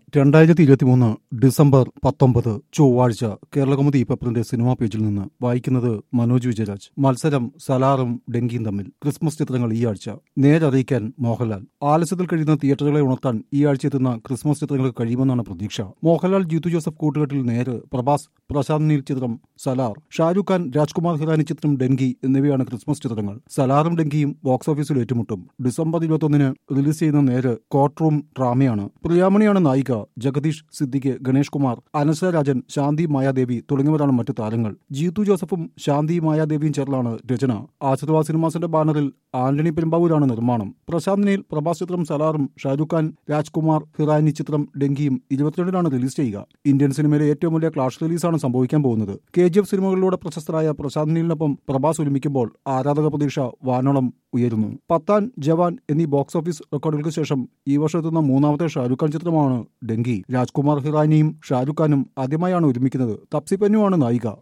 രണ്ടായിരത്തി ഇരുപത്തിമൂന്ന് ഡിസംബർ പത്തൊമ്പത് ചൊവ്വാഴ്ച കേരളകൗമുദി പേപ്പറിന്റെ സിനിമാ പേജിൽ നിന്ന് വായിക്കുന്നത് മനോജ് വിജയരാജ് മത്സരം സലാറും ഡെങ്കിയും തമ്മിൽ ക്രിസ്മസ് ചിത്രങ്ങൾ ഈ ആഴ്ച നേരറിയിക്കാൻ മോഹൻലാൽ ആലസ്യത്തിൽ കഴിയുന്ന തിയേറ്ററുകളെ ഉണർത്താൻ ഈ ആഴ്ച എത്തുന്ന ക്രിസ്മസ് ചിത്രങ്ങൾക്ക് കഴിയുമെന്നാണ് പ്രതീക്ഷ മോഹൻലാൽ ജിത്തു ജോസഫ് കൂട്ടുകെട്ടിൽ നേര് പ്രഭാസ് പ്രശാന്ത് നീൽ ചിത്രം സലാർ ഷാരൂഖ് ഖാൻ രാജ്കുമാർ ഹിറാനി ചിത്രം ഡെങ്കി എന്നിവയാണ് ക്രിസ്മസ് ചിത്രങ്ങൾ സലാറും ഡെങ്കിയും ബോക്സ് ഓഫീസിൽ ഏറ്റുമുട്ടും ഡിസംബർ ഇരുപത്തൊന്നിന് റിലീസ് ചെയ്യുന്ന നേര് കോർട്ട് റൂം ഡ്രാമയാണ് പ്രിയാമണിയാണ് നായിക ജഗദീഷ് സിദ്ദിഖ് ഗണേഷ് കുമാർ അനശ്വര രാജൻ ശാന്തി മായാദേവി തുടങ്ങിയവരാണ് മറ്റു താരങ്ങൾ ജീതു ജോസഫും ശാന്തി മായാദേവിയും ചേർന്നാണ് രചന ആശീർവാദ് സിനിമാസിന്റെ ബാനറിൽ ആന്റണി പെരുമ്പാവൂരാണ് നിർമ്മാണം പ്രശാന്ത് നീൽ പ്രഭാസ് ചിത്രം സലാറും ഷാരൂഖ് ഖാൻ രാജ്കുമാർ ഹിറാനി ചിത്രം ഡെങ്കിയും ഇരുപത്തിരണ്ടിനാണ് റിലീസ് ചെയ്യുക ഇന്ത്യൻ സിനിമയിലെ ഏറ്റവും വലിയ ക്ലാഷ് റിലീസാണ് സംഭവിക്കാൻ പോകുന്നത് കെ ജി എഫ് സിനിമകളിലൂടെ പ്രശസ്തരായ പ്രശാന്ത് നീലിനൊപ്പം പ്രഭാസ് ഒരുമിക്കുമ്പോൾ ആരാധക പ്രതീക്ഷ വാനോളം ഉയരുന്നു പത്താൻ ജവാൻ എന്നീ ബോക്സ് ഓഫീസ് റെക്കോർഡുകൾക്ക് ശേഷം ഈ വർഷമെത്തുന്ന മൂന്നാമത്തെ ഷാരൂഖ് ഖാൻ ചിത്രമാണ് ഡെങ്കി രാജ്കുമാർ ഹിറാനിയും ഷാരൂഖ് ഖാനും ആദ്യമായാണ് ഒരുമിക്കുന്നത് തപ്സി പന്നുവാണ് നായിക